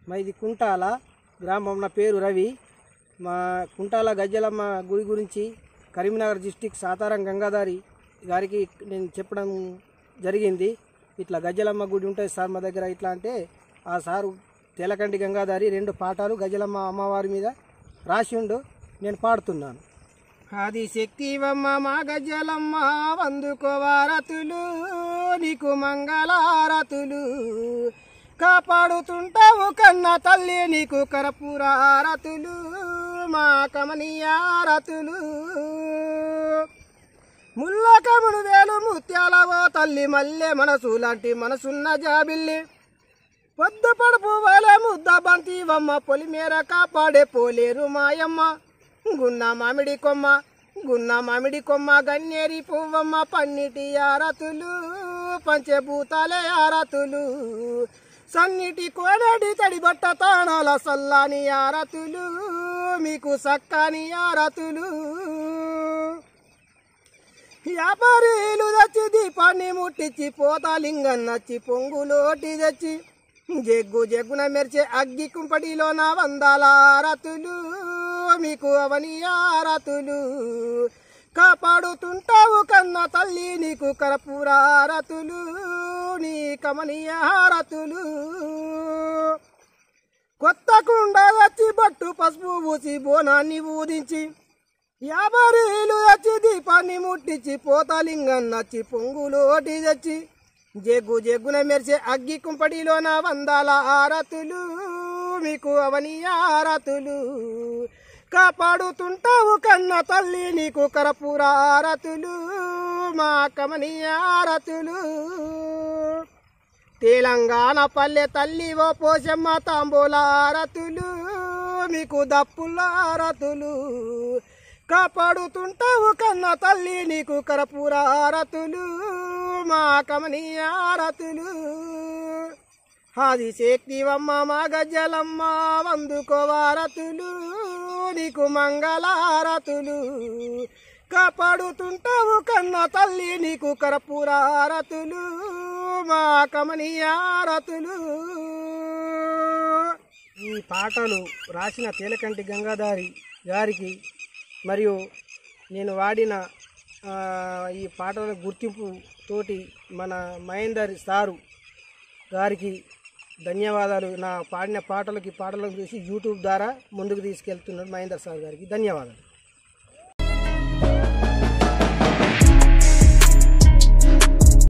మా ఇది కుంటాల గ్రామం నా పేరు రవి మా కుంటాల గజ్జలమ్మ గుడి గురించి కరీంనగర్ డిస్టిక్ సాతారం గంగాధారి గారికి నేను చెప్పడం జరిగింది ఇట్లా గజ్జలమ్మ గుడి ఉంటుంది సార్ మా దగ్గర ఇట్లా అంటే ఆ సారు తెలకంటి గంగాధారి రెండు పాఠాలు గజలమ్మ అమ్మవారి మీద రాసిండు నేను పాడుతున్నాను ఆది శక్తివమ్మ మా గజ్జలమ్మ వందుకోవారతులు నీకు మంగళారతులు కాపాడుతుంటావు కన్న తల్లి నీకు కరపురారతులు మా కమనీయారతులు ముల్లకముడు వేలు ముత్యాలవో తల్లి మల్లె మనసు లాంటి మనసున్న జాబిల్లి పొద్దు పడుపు వలె ముద్ద బంతివమ్మ పొలిమేర కాపాడే పోలేరు మాయమ్మ గున్న మామిడి కొమ్మ గున్న మామిడి కొమ్మ గన్నేరి పువ్వమ్మ పన్నిటి ఆరతులు పంచభూతాలే ఆరతులు సన్నిటి కోడడి తడి బట్ట తాణాల సల్లాని ఆరతులు మీకు సక్కాని ఆరతులు వ్యాపారీలు తెచ్చి దీపాన్ని ముట్టించి పోతాలింగం నచ్చి పొంగులోటి తెచ్చి జగ్గు జగ్గున మెరిచే అగ్గి కుంపడిలో నా వందల ఆరతులు మీకు అవని ఆరతులు కాపాడుతుంటావు కన్న తల్లి నీకు కరపూర ఆరతులు నీ కమనీయ హారతులు కొత్త కుండ వచ్చి బట్టు పసుపు పూసి బోనాన్ని ఊదించి యాభరీలు వచ్చి దీపాన్ని ముట్టించి పోతాలింగం నచ్చి పొంగులోటి తెచ్చి జగ్గు జగ్గున మెరిసే అగ్గి కుంపడిలో నా వందల ఆరతులు మీకు అవని ఆరతులు కాపాడుతుంటావు కన్న తల్లి నీకు కరపూర ఆరతులు మా కమనీయ ఆరతులు తెలంగాణ పల్లె తల్లి ఓ పోషమ్మ తాంబూల ఆరతులు మీకు దప్పుల ఆరతులు కాపాడుతుంటావు కన్న తల్లి నీకు కరపూర ఆరతులు మా కమనీయ ఆరతులు ఆది శక్తివమ్మ మా గజ్జలమ్మ వందుకోవారతులు నీకు మంగళారతులు కాపాడుతుంటావు కన్న తల్లి నీకు కరపూర ఆరతులు మా కమనీయ ఆరతులు ఈ పాటలు రాసిన తేలకంటి గంగాధారి గారికి మరియు నేను వాడిన ఆ, ఈ పాటల గుర్తింపు తోటి మన మహేందర్ సారు గారికి ధన్యవాదాలు నా పాడిన పాటలకి పాటలను చూసి యూట్యూబ్ ద్వారా ముందుకు తీసుకెళ్తున్నాడు మహేందర్ సార్ గారికి ధన్యవాదాలు